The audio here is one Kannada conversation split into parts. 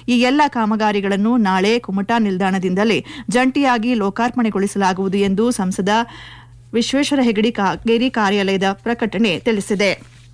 ಈ ಎಲ್ಲ ಕಾಮಗಾರಿಗಳನ್ನು ನಾಳೆ ಕುಮಟಾ ನಿಲ್ದಾಣದಿಂದಲೇ ಜಂಟಿಯಾಗಿ ಲೋಕಾರ್ಪಣೆಗೊಳಿಸಲಾಗುವುದು ಎಂದು ಸಂಸದ ವಿಶ್ವೇಶ್ವರ ಹೆಗಡೆ ಕಾಗೇರಿ ಕಾರ್ಯಾಲಯದ ಪ್ರಕಟಣೆ ತಿಳಿಸಿದೆ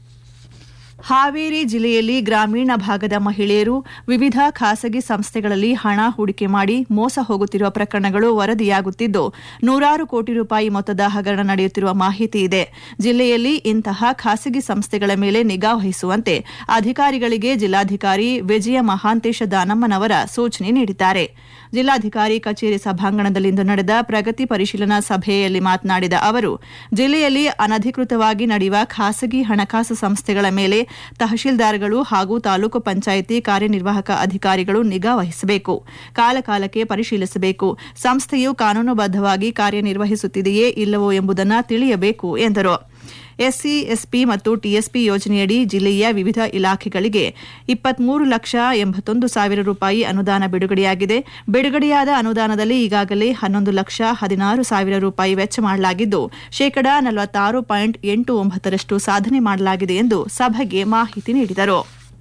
ಹಾವೇರಿ ಜಿಲ್ಲೆಯಲ್ಲಿ ಗ್ರಾಮೀಣ ಭಾಗದ ಮಹಿಳೆಯರು ವಿವಿಧ ಖಾಸಗಿ ಸಂಸ್ಥೆಗಳಲ್ಲಿ ಹಣ ಹೂಡಿಕೆ ಮಾಡಿ ಮೋಸ ಹೋಗುತ್ತಿರುವ ಪ್ರಕರಣಗಳು ವರದಿಯಾಗುತ್ತಿದ್ದು ನೂರಾರು ಕೋಟಿ ರೂಪಾಯಿ ಮೊತ್ತದ ಹಗರಣ ನಡೆಯುತ್ತಿರುವ ಮಾಹಿತಿ ಇದೆ ಜಿಲ್ಲೆಯಲ್ಲಿ ಇಂತಹ ಖಾಸಗಿ ಸಂಸ್ಥೆಗಳ ಮೇಲೆ ನಿಗಾ ವಹಿಸುವಂತೆ ಅಧಿಕಾರಿಗಳಿಗೆ ಜಿಲ್ಲಾಧಿಕಾರಿ ವಿಜಯ ಮಹಾಂತೇಶ ದಾನಮ್ಮನವರ ಸೂಚನೆ ನೀಡಿದ್ದಾರೆ ಜಿಲ್ಲಾಧಿಕಾರಿ ಕಚೇರಿ ಸಭಾಂಗಣದಲ್ಲಿಂದು ನಡೆದ ಪ್ರಗತಿ ಪರಿಶೀಲನಾ ಸಭೆಯಲ್ಲಿ ಮಾತನಾಡಿದ ಅವರು ಜಿಲ್ಲೆಯಲ್ಲಿ ಅನಧಿಕೃತವಾಗಿ ನಡೆಯುವ ಖಾಸಗಿ ಹಣಕಾಸು ಸಂಸ್ಥೆಗಳ ಮೇಲೆ ತಹಶೀಲ್ದಾರ್ಗಳು ಹಾಗೂ ತಾಲೂಕು ಪಂಚಾಯಿತಿ ಕಾರ್ಯನಿರ್ವಾಹಕ ಅಧಿಕಾರಿಗಳು ನಿಗಾ ವಹಿಸಬೇಕು ಕಾಲಕಾಲಕ್ಕೆ ಪರಿಶೀಲಿಸಬೇಕು ಸಂಸ್ಥೆಯು ಕಾನೂನುಬದ್ಧವಾಗಿ ಕಾರ್ಯನಿರ್ವಹಿಸುತ್ತಿದೆಯೇ ಇಲ್ಲವೋ ಎಂಬುದನ್ನು ತಿಳಿಯಬೇಕು ಎಂದರು ಎಸ್ಸಿ ಎಸ್ಪಿ ಮತ್ತು ಟಿಎಸ್ಪಿ ಯೋಜನೆಯಡಿ ಜಿಲ್ಲೆಯ ವಿವಿಧ ಇಲಾಖೆಗಳಿಗೆ ಇಪ್ಪತ್ಮೂರು ಲಕ್ಷ ಎಂಬತ್ತೊಂದು ಸಾವಿರ ರೂಪಾಯಿ ಅನುದಾನ ಬಿಡುಗಡೆಯಾಗಿದೆ ಬಿಡುಗಡೆಯಾದ ಅನುದಾನದಲ್ಲಿ ಈಗಾಗಲೇ ಹನ್ನೊಂದು ಲಕ್ಷ ಹದಿನಾರು ಸಾವಿರ ರೂಪಾಯಿ ವೆಚ್ಚ ಮಾಡಲಾಗಿದ್ದು ಶೇಕಡಾ ನಲವತ್ತಾರು ಪಾಯಿಂಟ್ ಎಂಟು ಒಂಬತ್ತರಷ್ಟು ಸಾಧನೆ ಮಾಡಲಾಗಿದೆ ಎಂದು ಸಭೆಗೆ ಮಾಹಿತಿ ನೀಡಿದರು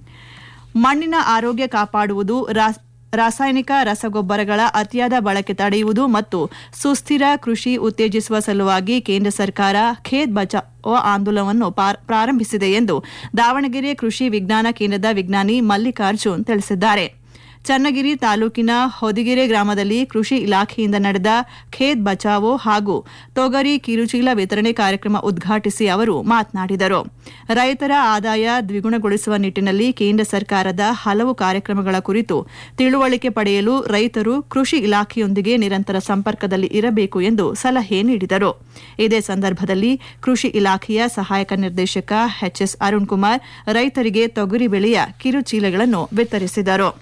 ಮಣ್ಣಿನ ಆರೋಗ್ಯ ಕಾಪಾಡುವುದು ರಾ- ರಾಸಾಯನಿಕ ರಸಗೊಬ್ಬರಗಳ ಅತಿಯಾದ ಬಳಕೆ ತಡೆಯುವುದು ಮತ್ತು ಸುಸ್ಥಿರ ಕೃಷಿ ಉತ್ತೇಜಿಸುವ ಸಲುವಾಗಿ ಕೇಂದ್ರ ಸರ್ಕಾರ ಖೇತ್ ಬಚಾವೋ ಆಂದೋಲನವನ್ನು ಪಾರ್- ಪ್ರಾರಂಭಿಸಿದೆ ಎಂದು ದಾವಣಗೆರೆ ಕೃಷಿ ವಿಜ್ಞಾನ ಕೇಂದ್ರದ ವಿಜ್ಞಾನಿ ಮಲ್ಲಿಕಾರ್ಜುನ್ ತಿಳಿಸಿದ್ದಾರೆ ಚನ್ನಗಿರಿ ತಾಲೂಕಿನ ಹೊದಿಗೆರೆ ಗ್ರಾಮದಲ್ಲಿ ಕೃಷಿ ಇಲಾಖೆಯಿಂದ ನಡೆದ ಖೇತ್ ಬಚಾವೋ ಹಾಗೂ ತೊಗರಿ ಕಿರುಚೀಲ ವಿತರಣೆ ಕಾರ್ಯಕ್ರಮ ಉದ್ಘಾಟಿಸಿ ಅವರು ಮಾತನಾಡಿದರು ರೈತರ ಆದಾಯ ದ್ವಿಗುಣಗೊಳಿಸುವ ನಿಟ್ಟಿನಲ್ಲಿ ಕೇಂದ್ರ ಸರ್ಕಾರದ ಹಲವು ಕಾರ್ಯಕ್ರಮಗಳ ಕುರಿತು ತಿಳುವಳಿಕೆ ಪಡೆಯಲು ರೈತರು ಕೃಷಿ ಇಲಾಖೆಯೊಂದಿಗೆ ನಿರಂತರ ಸಂಪರ್ಕದಲ್ಲಿ ಇರಬೇಕು ಎಂದು ಸಲಹೆ ನೀಡಿದರು ಇದೇ ಸಂದರ್ಭದಲ್ಲಿ ಕೃಷಿ ಇಲಾಖೆಯ ಸಹಾಯಕ ನಿರ್ದೇಶಕ ಎಚ್ಎಸ್ ಅರುಣ್ ಕುಮಾರ್ ರೈತರಿಗೆ ತೊಗರಿ ಬೆಳೆಯ ಕಿರುಚೀಲಗಳನ್ನು ವಿತರಿಸಿದರು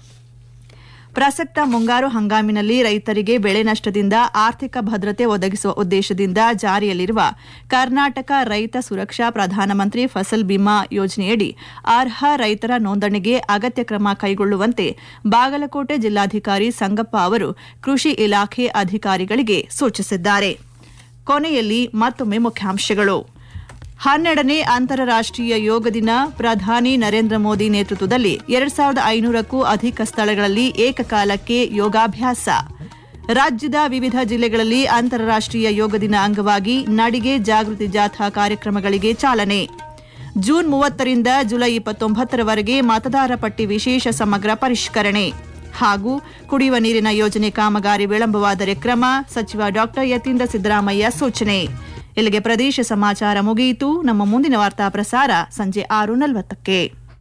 ಪ್ರಸಕ್ತ ಮುಂಗಾರು ಹಂಗಾಮಿನಲ್ಲಿ ರೈತರಿಗೆ ಬೆಳೆ ನಷ್ಟದಿಂದ ಆರ್ಥಿಕ ಭದ್ರತೆ ಒದಗಿಸುವ ಉದ್ದೇಶದಿಂದ ಜಾರಿಯಲ್ಲಿರುವ ಕರ್ನಾಟಕ ರೈತ ಸುರಕ್ಷಾ ಪ್ರಧಾನಮಂತ್ರಿ ಫಸಲ್ ಬಿಮಾ ಯೋಜನೆಯಡಿ ಅರ್ಹ ರೈತರ ನೋಂದಣಿಗೆ ಅಗತ್ಯ ಕ್ರಮ ಕೈಗೊಳ್ಳುವಂತೆ ಬಾಗಲಕೋಟೆ ಜಿಲ್ಲಾಧಿಕಾರಿ ಸಂಗಪ್ಪ ಅವರು ಕೃಷಿ ಇಲಾಖೆ ಅಧಿಕಾರಿಗಳಿಗೆ ಸೂಚಿಸಿದ್ದಾರೆ ಕೊನೆಯಲ್ಲಿ ಮತ್ತೊಮ್ಮೆ ಮುಖ್ಯಾಂಶಗಳು ಹನ್ನೆರಡನೇ ಅಂತಾರಾಷ್ಟೀಯ ಯೋಗ ದಿನ ಪ್ರಧಾನಿ ನರೇಂದ್ರ ಮೋದಿ ನೇತೃತ್ವದಲ್ಲಿ ಎರಡ್ ಸಾವಿರದ ಐನೂರಕ್ಕೂ ಅಧಿಕ ಸ್ಥಳಗಳಲ್ಲಿ ಏಕಕಾಲಕ್ಕೆ ಯೋಗಾಭ್ಯಾಸ ರಾಜ್ಯದ ವಿವಿಧ ಜಿಲ್ಲೆಗಳಲ್ಲಿ ಅಂತಾರಾಷ್ಟೀಯ ಯೋಗ ದಿನ ಅಂಗವಾಗಿ ನಡಿಗೆ ಜಾಗೃತಿ ಜಾಥಾ ಕಾರ್ಯಕ್ರಮಗಳಿಗೆ ಚಾಲನೆ ಜೂನ್ ಮೂವತ್ತರಿಂದ ಜುಲೈ ಇಪ್ಪತ್ತೊಂಬತ್ತರವರೆಗೆ ಮತದಾರ ಪಟ್ಟಿ ವಿಶೇಷ ಸಮಗ್ರ ಪರಿಷ್ಕರಣೆ ಹಾಗೂ ಕುಡಿಯುವ ನೀರಿನ ಯೋಜನೆ ಕಾಮಗಾರಿ ವಿಳಂಬವಾದರೆ ಕ್ರಮ ಸಚಿವ ಡಾ ಯತೀಂದ್ರ ಸಿದ್ದರಾಮಯ್ಯ ಸೂಚನೆ ಇಲ್ಲಿಗೆ ಪ್ರದೇಶ ಸಮಾಚಾರ ಮುಗಿಯಿತು ನಮ್ಮ ಮುಂದಿನ ವಾರ್ತಾ ಪ್ರಸಾರ ಸಂಜೆ ಆರು ನಲವತ್ತಕ್ಕೆ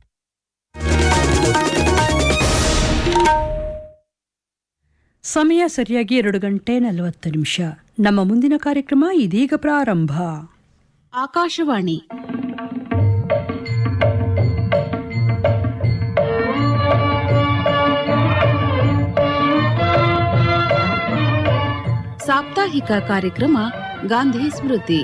ಸಮಯ ಸರಿಯಾಗಿ ಎರಡು ಗಂಟೆ ನಲವತ್ತು ನಿಮಿಷ ನಮ್ಮ ಮುಂದಿನ ಕಾರ್ಯಕ್ರಮ ಇದೀಗ ಪ್ರಾರಂಭ ಆಕಾಶವಾಣಿ ಸಾಪ್ತಾಹಿಕ ಕಾರ್ಯಕ್ರಮ ಗಾಂಧಿ ಸ್ಮೃತಿ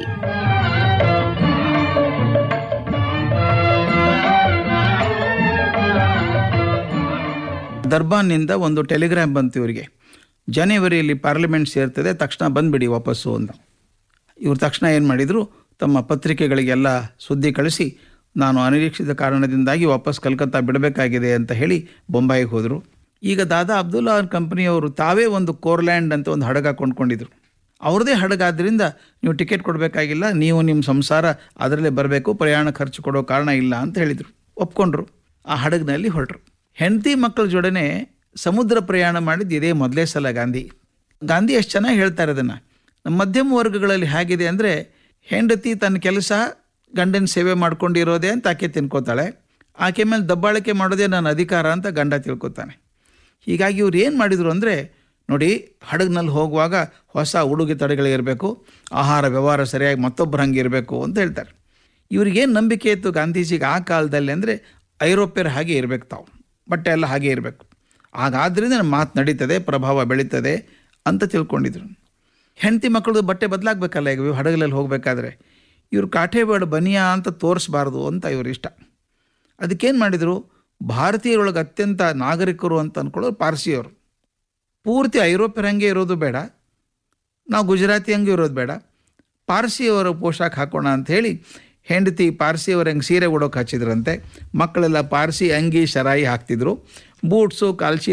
ದರ್ಬಾನ್ನಿಂದ ಒಂದು ಟೆಲಿಗ್ರಾಮ್ ಬಂತು ಇವರಿಗೆ ಜನವರಿಯಲ್ಲಿ ಪಾರ್ಲಿಮೆಂಟ್ ಸೇರ್ತದೆ ತಕ್ಷಣ ಬಂದ್ಬಿಡಿ ವಾಪಸ್ಸು ಅಂತ ಇವರು ತಕ್ಷಣ ಏನು ಮಾಡಿದರು ತಮ್ಮ ಪತ್ರಿಕೆಗಳಿಗೆಲ್ಲ ಸುದ್ದಿ ಕಳಿಸಿ ನಾನು ಅನಿರೀಕ್ಷಿತ ಕಾರಣದಿಂದಾಗಿ ವಾಪಸ್ ಕಲ್ಕತ್ತಾ ಬಿಡಬೇಕಾಗಿದೆ ಅಂತ ಹೇಳಿ ಬೊಂಬಾಯಿಗೆ ಹೋದರು ಈಗ ದಾದಾ ಅಬ್ದುಲ್ಲಾ ಕಂಪನಿಯವರು ತಾವೇ ಒಂದು ಕೋರ್ಲ್ಯಾಂಡ್ ಅಂತ ಒಂದು ಹಡಗ ಕೊಂಡ್ಕೊಂಡಿದ್ರು ಅವ್ರದ್ದೇ ಹಡಗಾದ್ರಿಂದ ನೀವು ಟಿಕೆಟ್ ಕೊಡಬೇಕಾಗಿಲ್ಲ ನೀವು ನಿಮ್ಮ ಸಂಸಾರ ಅದರಲ್ಲೇ ಬರಬೇಕು ಪ್ರಯಾಣ ಖರ್ಚು ಕೊಡೋ ಕಾರಣ ಇಲ್ಲ ಅಂತ ಹೇಳಿದರು ಒಪ್ಕೊಂಡ್ರು ಆ ಹಡಗಿನಲ್ಲಿ ಹೊರಟರು ಹೆಂಡತಿ ಮಕ್ಕಳ ಜೋಡನೆ ಸಮುದ್ರ ಪ್ರಯಾಣ ಮಾಡಿದ್ದು ಇದೇ ಮೊದಲೇ ಸಲ ಗಾಂಧಿ ಗಾಂಧಿ ಎಷ್ಟು ಚೆನ್ನಾಗಿ ಹೇಳ್ತಾರೆ ಅದನ್ನು ನಮ್ಮ ಮಧ್ಯಮ ವರ್ಗಗಳಲ್ಲಿ ಹೇಗಿದೆ ಅಂದರೆ ಹೆಂಡತಿ ತನ್ನ ಕೆಲಸ ಗಂಡನ ಸೇವೆ ಮಾಡ್ಕೊಂಡಿರೋದೇ ಅಂತ ಆಕೆ ತಿನ್ಕೋತಾಳೆ ಆಕೆ ಮೇಲೆ ದಬ್ಬಾಳಿಕೆ ಮಾಡೋದೇ ನನ್ನ ಅಧಿಕಾರ ಅಂತ ಗಂಡ ತಿಳ್ಕೊತಾನೆ ಹೀಗಾಗಿ ಇವ್ರು ಏನು ಮಾಡಿದರು ಅಂದರೆ ನೋಡಿ ಹಡಗಿನಲ್ಲಿ ಹೋಗುವಾಗ ಹೊಸ ಉಡುಗೆ ತಡೆಗಳಿರಬೇಕು ಆಹಾರ ವ್ಯವಹಾರ ಸರಿಯಾಗಿ ಮತ್ತೊಬ್ಬರು ಹಂಗೆ ಇರಬೇಕು ಅಂತ ಹೇಳ್ತಾರೆ ಇವ್ರಿಗೇನು ನಂಬಿಕೆ ಇತ್ತು ಗಾಂಧೀಜಿಗೆ ಆ ಕಾಲದಲ್ಲಿ ಅಂದರೆ ಐರೋಪ್ಯರ ಹಾಗೆ ಇರಬೇಕು ತಾವು ಬಟ್ಟೆ ಎಲ್ಲ ಹಾಗೆ ಇರಬೇಕು ಹಾಗಾದ್ರಿಂದ ನಮ್ಮ ಮಾತು ನಡೀತದೆ ಪ್ರಭಾವ ಬೆಳೀತದೆ ಅಂತ ತಿಳ್ಕೊಂಡಿದ್ರು ಹೆಂಡತಿ ಮಕ್ಕಳದು ಬಟ್ಟೆ ಬದಲಾಗಬೇಕಲ್ಲ ಈಗ ಇವ್ ಹಡಗಲಲ್ಲಿ ಹೋಗಬೇಕಾದ್ರೆ ಇವರು ಕಾಠೇಬೇಡ ಬನಿಯಾ ಅಂತ ತೋರಿಸ್ಬಾರ್ದು ಅಂತ ಇವ್ರ ಇಷ್ಟ ಅದಕ್ಕೇನು ಮಾಡಿದರು ಭಾರತೀಯರೊಳಗೆ ಅತ್ಯಂತ ನಾಗರಿಕರು ಅಂತ ಅಂದ್ಕೊಳ್ಳೋರು ಪಾರ್ಸಿಯವರು ಪೂರ್ತಿ ಐರೋಪ್ಯರ ಹಂಗೆ ಇರೋದು ಬೇಡ ನಾವು ಗುಜರಾತಿ ಹಂಗೆ ಇರೋದು ಬೇಡ ಪಾರ್ಸಿಯವರ ಪೋಷಾಕ ಹಾಕೋಣ ಅಂತ ಹೇಳಿ ಹೆಂಡತಿ ಪಾರ್ಸಿಯವ್ರ ಹಂಗೆ ಸೀರೆ ಉಡೋಕೆ ಹಚ್ಚಿದ್ರಂತೆ ಮಕ್ಕಳೆಲ್ಲ ಪಾರ್ಸಿ ಅಂಗಿ ಶರಾಯಿ ಹಾಕ್ತಿದ್ರು ಬೂಟ್ಸು ಕಾಲ್ಚಿ